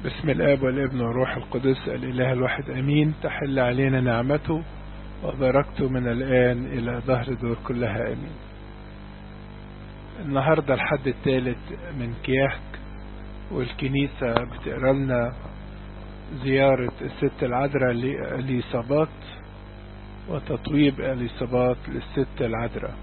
بسم الآب والابن والروح القدس الإله الواحد أمين تحل علينا نعمته وبركته من الآن إلى ظهر دور كلها أمين النهاردة الحد الثالث من كياك والكنيسة بتقرا لنا زيارة الست العذراء لإليصابات وتطويب إليصابات للست العذراء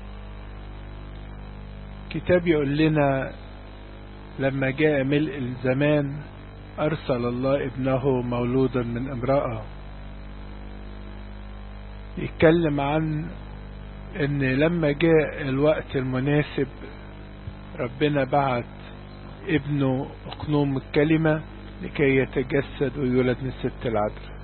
كتاب يقول لنا لما جاء ملء الزمان أرسل الله ابنه مولودا من امرأة يتكلم عن ان لما جاء الوقت المناسب ربنا بعت ابنه اقنوم الكلمة لكي يتجسد ويولد من الست العذراء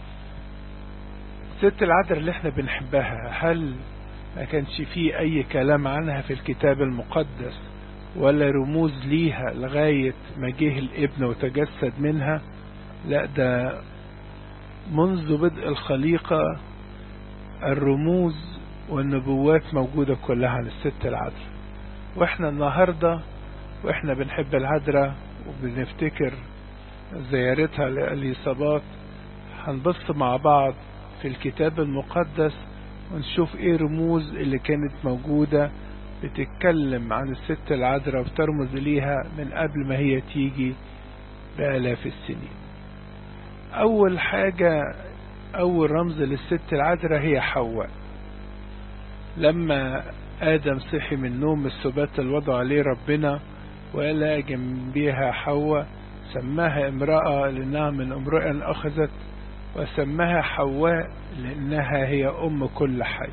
الست العذراء اللي احنا بنحبها هل ما كانش فيه اي كلام عنها في الكتاب المقدس ولا رموز ليها لغاية ما جه الابن وتجسد منها لا ده منذ بدء الخليقة الرموز والنبوات موجودة كلها عن الست العذراء واحنا النهاردة واحنا بنحب العذراء وبنفتكر زيارتها لأليصابات هنبص مع بعض في الكتاب المقدس ونشوف ايه رموز اللي كانت موجودة بتتكلم عن الست العذراء وترمز ليها من قبل ما هي تيجي بآلاف السنين أول حاجة أول رمز للست العذراء هي حواء لما آدم صحي من النوم السبات اللي وضع عليه ربنا وقال جنبيها حواء سماها امرأة لأنها من امرأة أخذت وسماها حواء لأنها هي أم كل حي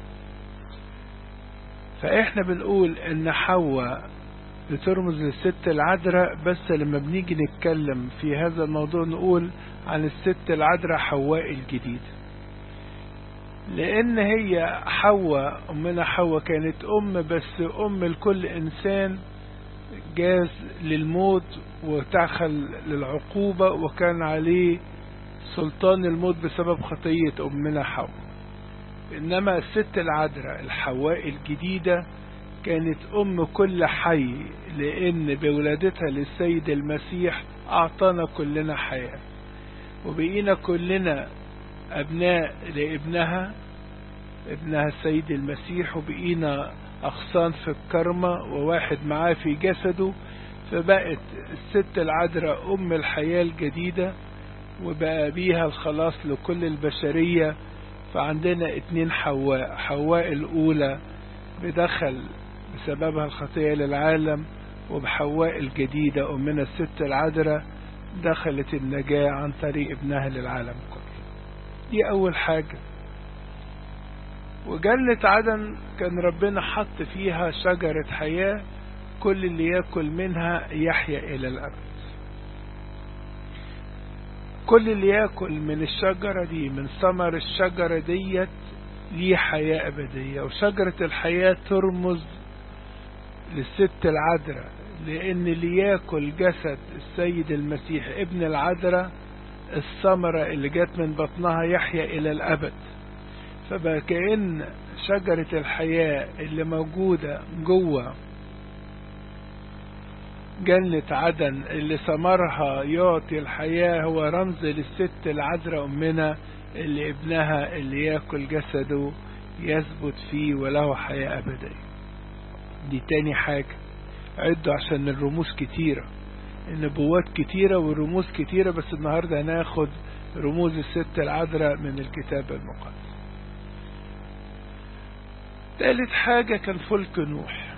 فإحنا بنقول إن حواء بترمز للست العذراء بس لما بنيجي نتكلم في هذا الموضوع نقول عن الست العذراء حواء الجديدة لأن هي حواء أمنا حواء كانت أم بس أم لكل إنسان جاز للموت وتعخل للعقوبة وكان عليه سلطان الموت بسبب خطية أمنا حواء إنما الست العذراء الحواء الجديدة كانت أم كل حي لأن بولادتها للسيد المسيح أعطانا كلنا حياة وبقينا كلنا أبناء لابنها ابنها السيد المسيح وبقينا أغصان في الكرمة وواحد معاه في جسده فبقت الست العذراء أم الحياة الجديدة وبقى بيها الخلاص لكل البشرية فعندنا اتنين حواء حواء الأولى بدخل بسببها الخطية للعالم وبحواء الجديدة أمنا الست العذراء دخلت النجاة عن طريق ابنها للعالم كله دي أول حاجة وجنة عدن كان ربنا حط فيها شجرة حياة كل اللي يأكل منها يحيا إلى الأبد كل اللي يأكل من الشجرة دي من ثمر الشجرة ديت ليه حياة أبدية وشجرة الحياة ترمز للست العذراء لأن اللي يأكل جسد السيد المسيح ابن العذراء الثمرة اللي جت من بطنها يحيا إلى الأبد فبقى كأن شجرة الحياة اللي موجودة جوه جنة عدن اللي ثمرها يعطي الحياة هو رمز للست العذراء أمنا اللي ابنها اللي ياكل جسده يثبت فيه وله حياة أبدية دي تاني حاجة عدوا عشان الرموز كتيرة النبوات كتيرة والرموز كتيرة بس النهاردة هناخد رموز الست العذراء من الكتاب المقدس تالت حاجة كان فلك نوح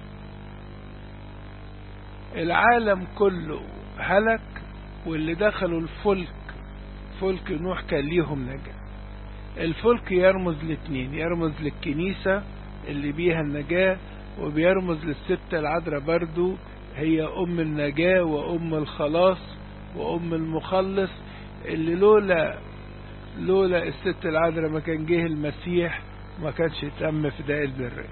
العالم كله هلك واللي دخلوا الفلك فلك نوح كان ليهم نجاة الفلك يرمز لاتنين يرمز للكنيسة اللي بيها النجاة وبيرمز للست العذراء برضو هي أم النجاة وأم الخلاص وأم المخلص اللي لولا لولا الست العذراء ما كان جه المسيح ما كانش تم فداء البر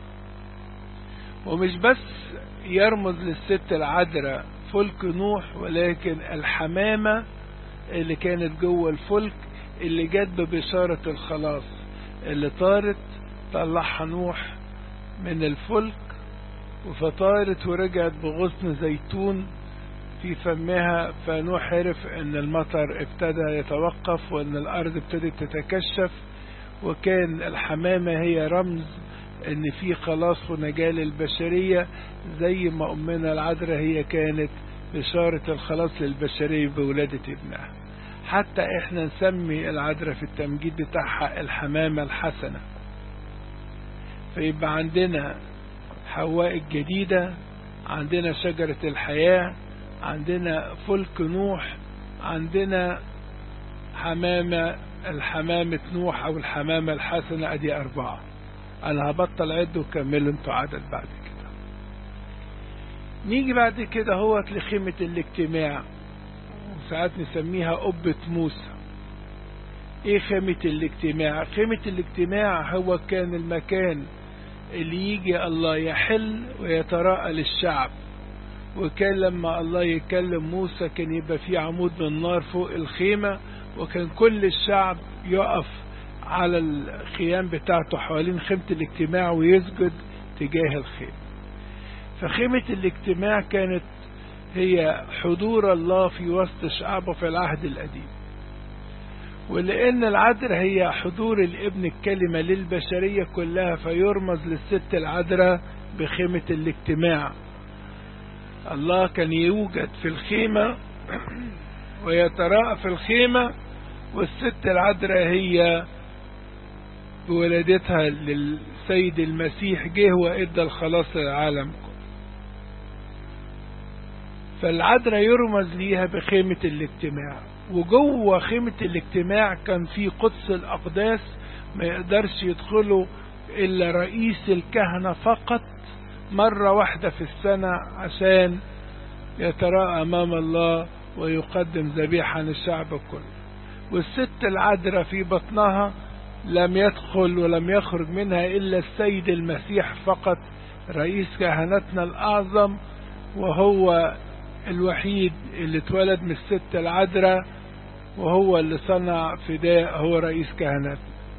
ومش بس يرمز للست العذراء فلك نوح ولكن الحمامة اللي كانت جوه الفلك اللي جت ببشارة الخلاص اللي طارت طلعها نوح من الفلك وفطارت ورجعت بغصن زيتون في فمها فنوح عرف ان المطر ابتدى يتوقف وان الارض ابتدت تتكشف وكان الحمامة هي رمز ان في خلاص ونجاة للبشرية زي ما امنا العذراء هي كانت بشارة الخلاص للبشرية بولادة ابنها حتى احنا نسمي العذراء في التمجيد بتاعها الحمامة الحسنة فيبقى عندنا حواء الجديدة عندنا شجرة الحياة عندنا فلك نوح عندنا حمامة الحمامة نوح أو الحمامة الحسنة أدي أربعة أنا هبطل عد وكملوا انتوا عدد بعد كده نيجي بعد كده هو لخيمة الاجتماع وساعات نسميها قبة موسى ايه خيمة الاجتماع خيمة الاجتماع هو كان المكان اللي يجي الله يحل ويتراءى للشعب وكان لما الله يكلم موسى كان يبقى في عمود من نار فوق الخيمة وكان كل الشعب يقف على الخيام بتاعته حوالين خيمة الاجتماع ويسجد تجاه الخيمة فخيمة الاجتماع كانت هي حضور الله في وسط شعبه في العهد القديم ولأن العذراء هي حضور الابن الكلمة للبشرية كلها فيرمز للست العذراء بخيمة الاجتماع الله كان يوجد في الخيمة ويتراءى في الخيمة والست العذراء هي بولادتها للسيد المسيح جه وادى الخلاص للعالم فالعذراء يرمز ليها بخيمة الاجتماع وجوه خيمة الاجتماع كان في قدس الأقداس ما يقدرش يدخله إلا رئيس الكهنة فقط مرة واحدة في السنة عشان يتراءى أمام الله ويقدم ذبيحة للشعب كله والست العذراء في بطنها لم يدخل ولم يخرج منها إلا السيد المسيح فقط رئيس كهنتنا الأعظم وهو الوحيد اللي اتولد من الست العذراء وهو اللي صنع فداء هو رئيس كهنتنا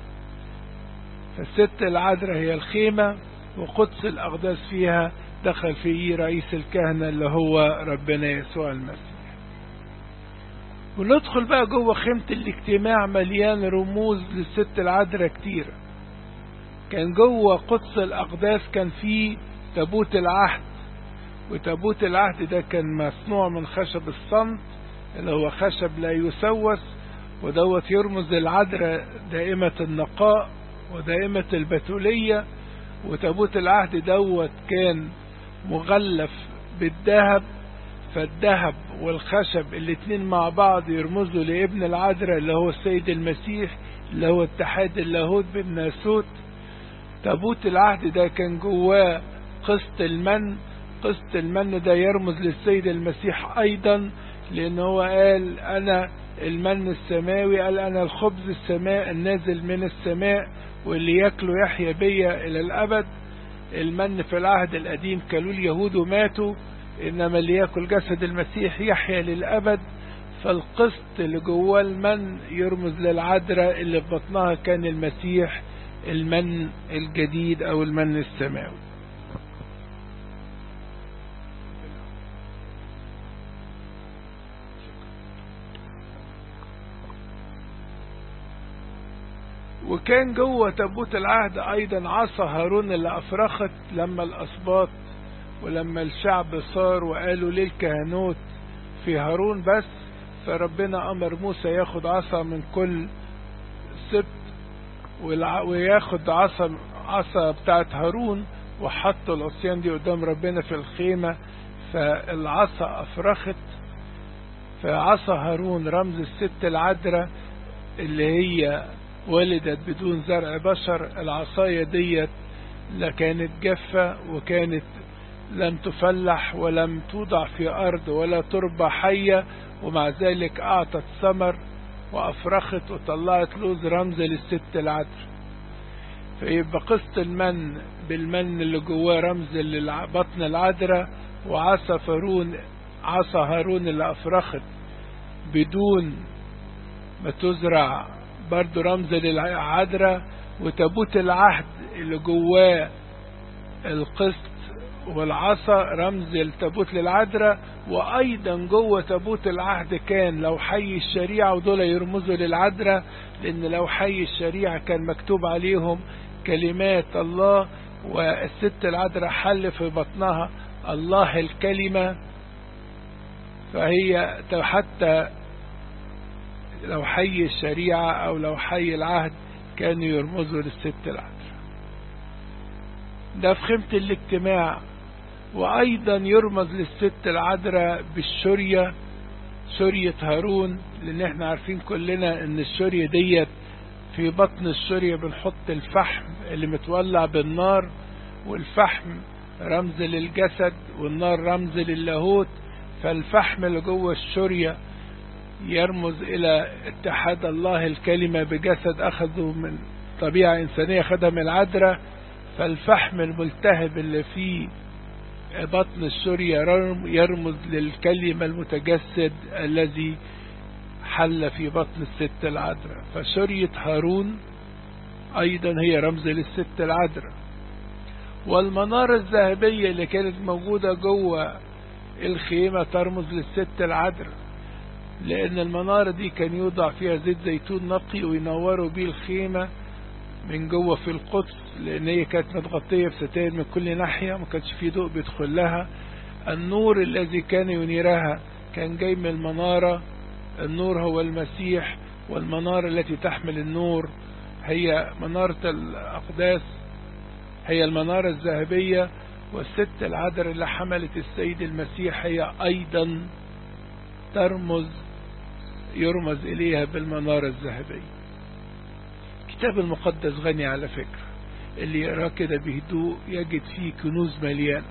فالست العذراء هي الخيمة وقدس الأقداس فيها دخل فيه رئيس الكهنة اللي هو ربنا يسوع المسيح وندخل بقى جوه خيمة الاجتماع مليان رموز للست العذراء كتيرة كان جوه قدس الأقداس كان فيه تابوت العهد وتابوت العهد ده كان مصنوع من خشب الصمت اللي هو خشب لا يسوس ودوت يرمز العذراء دائمة النقاء ودائمة البتولية وتابوت العهد دوت كان مغلف بالذهب فالذهب والخشب الاتنين مع بعض يرمزوا لابن العذراء اللي هو السيد المسيح اللي هو اتحاد اللاهوت بالناسوت تابوت العهد ده كان جواه قسط المن قسط المن ده يرمز للسيد المسيح ايضا لان هو قال انا المن السماوي قال انا الخبز السماء النازل من السماء واللي ياكله يحيا بيا الى الابد المن في العهد القديم كلوا اليهود وماتوا انما اللي ياكل جسد المسيح يحيا للابد فالقسط اللي جواه المن يرمز للعذراء اللي في بطنها كان المسيح المن الجديد او المن السماوي وكان جوه تابوت العهد ايضا عصا هارون اللي افرخت لما الاسباط ولما الشعب صار وقالوا للكهنوت في هارون بس فربنا امر موسى ياخد عصا من كل سبت وياخد عصا عصا بتاعت هارون وحط العصيان دي قدام ربنا في الخيمة فالعصا افرخت فعصا هارون رمز الست العذراء اللي هي ولدت بدون زرع بشر العصاية ديت لا كانت جافة وكانت لم تفلح ولم توضع في أرض ولا تربة حية ومع ذلك أعطت ثمر وأفرخت وطلعت لوز رمز للست العذراء فيبقى قسط المن بالمن اللي جواه رمز لبطن العذراء وعصا فارون عصا هارون اللي أفرخت بدون ما تزرع برضو رمز للعذراء وتابوت العهد اللي جواه القسط والعصا رمز التابوت للعذراء وأيضا جوه تابوت العهد كان لو حي الشريعة ودول يرمزوا للعذراء لأن لو حي الشريعة كان مكتوب عليهم كلمات الله والست العذراء حل في بطنها الله الكلمة فهي حتى لو حي الشريعة أو لو حي العهد كانوا يرمزوا للست العذراء ده في خيمة الاجتماع وأيضا يرمز للست العذراء بالشرية شرية هارون لأن احنا عارفين كلنا ان الشرية ديت في بطن الشرية بنحط الفحم اللي متولع بالنار والفحم رمز للجسد والنار رمز للاهوت فالفحم اللي جوه الشرية يرمز إلى اتحاد الله الكلمة بجسد أخذه من طبيعة إنسانية خدها من العذراء فالفحم الملتهب اللي فيه بطن الشرية يرمز للكلمة المتجسد الذي حل في بطن الست العذراء فشرية هارون أيضا هي رمز للست العذراء والمنارة الذهبية اللي كانت موجودة جوه الخيمة ترمز للست العذراء لأن المنارة دي كان يوضع فيها زيت زيتون نقي وينوروا بيه الخيمة من جوه في القدس لأن هي كانت متغطية بستائر من كل ناحية ما كانش فيه ضوء بيدخل لها النور الذي كان ينيرها كان جاي من المنارة النور هو المسيح والمنارة التي تحمل النور هي منارة الأقداس هي المنارة الذهبية والست العذراء اللي حملت السيد المسيح هي أيضا ترمز يرمز إليها بالمنارة الذهبية الكتاب المقدس غني على فكرة اللي يقراه كده بهدوء يجد فيه كنوز مليانة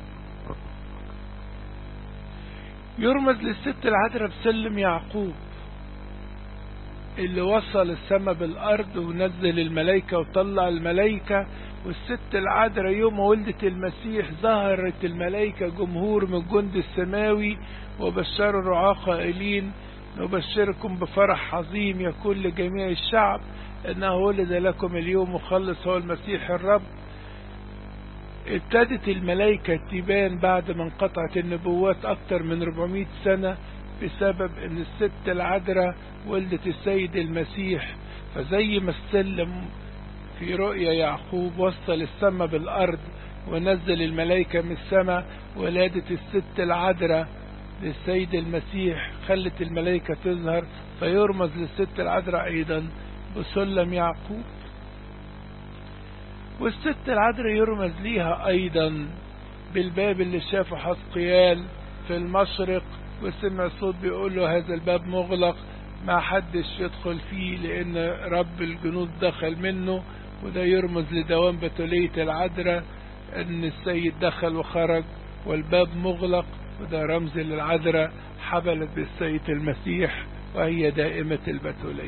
يرمز للست العذراء بسلم يعقوب اللي وصل السماء بالأرض ونزل الملائكة وطلع الملائكة والست العذراء يوم ولدت المسيح ظهرت الملائكة جمهور من الجند السماوي وبشروا الرعاة قائلين نبشركم بفرح عظيم يكون لجميع الشعب انه ولد لكم اليوم مخلص هو المسيح الرب ابتدت الملائكة تبان بعد ما انقطعت النبوات اكتر من 400 سنة بسبب ان الست العذراء ولدت السيد المسيح فزي ما السلم في رؤيا يعقوب وصل السماء بالارض ونزل الملائكة من السماء ولادة الست العذراء للسيد المسيح خلت الملائكة تظهر فيرمز للست العذراء ايضا بسلم يعقوب والست العذراء يرمز ليها ايضا بالباب اللي شافه حسقيال في المشرق وسمع صوت بيقول له هذا الباب مغلق ما حدش يدخل فيه لان رب الجنود دخل منه وده يرمز لدوام بتولية العذراء ان السيد دخل وخرج والباب مغلق وده رمز للعذراء حبلت بالسيد المسيح وهي دائمة البتولية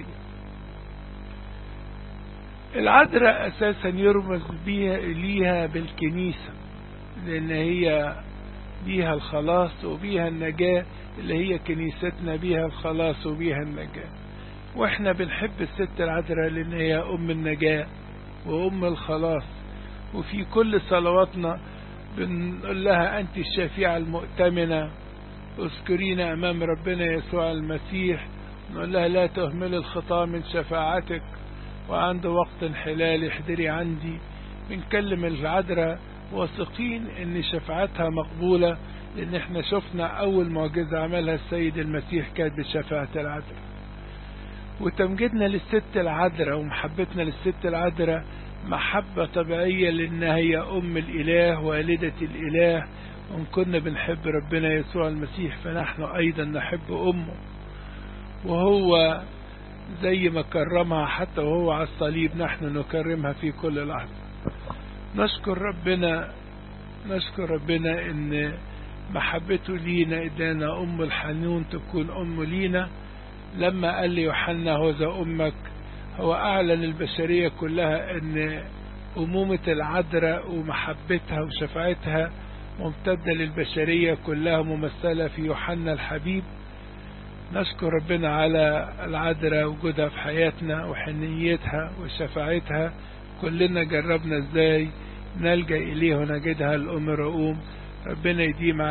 العذراء اساسا يرمز بيها ليها بالكنيسة لان هي بيها الخلاص وبيها النجاة اللي هي كنيستنا بيها الخلاص وبيها النجاة واحنا بنحب الست العذراء لان هي ام النجاة وام الخلاص وفي كل صلواتنا بنقول لها انت الشفيعة المؤتمنة اذكرينا امام ربنا يسوع المسيح نقول لها لا تهمل الخطا من شفاعتك وعند وقت انحلال احضري عندي بنكلم العذراء واثقين ان شفاعتها مقبولة لان احنا شفنا اول معجزة عملها السيد المسيح كانت بشفاعة العذراء وتمجيدنا للست العذراء ومحبتنا للست العذراء محبة طبيعية لان هي ام الاله والدة الاله وان كنا بنحب ربنا يسوع المسيح فنحن ايضا نحب امه وهو زي ما كرمها حتى وهو على الصليب نحن نكرمها في كل لحظة نشكر ربنا نشكر ربنا ان محبته لينا ادانا ام الحنون تكون ام لينا لما قال لي يوحنا هذا امك هو اعلن البشرية كلها ان امومة العذراء ومحبتها وشفاعتها ممتدة للبشرية كلها ممثلة في يوحنا الحبيب نشكر ربنا على العذراء وجودها في حياتنا وحنيتها وشفاعتها كلنا جربنا ازاي نلجأ إليه ونجدها الأم رؤوم ربنا يديم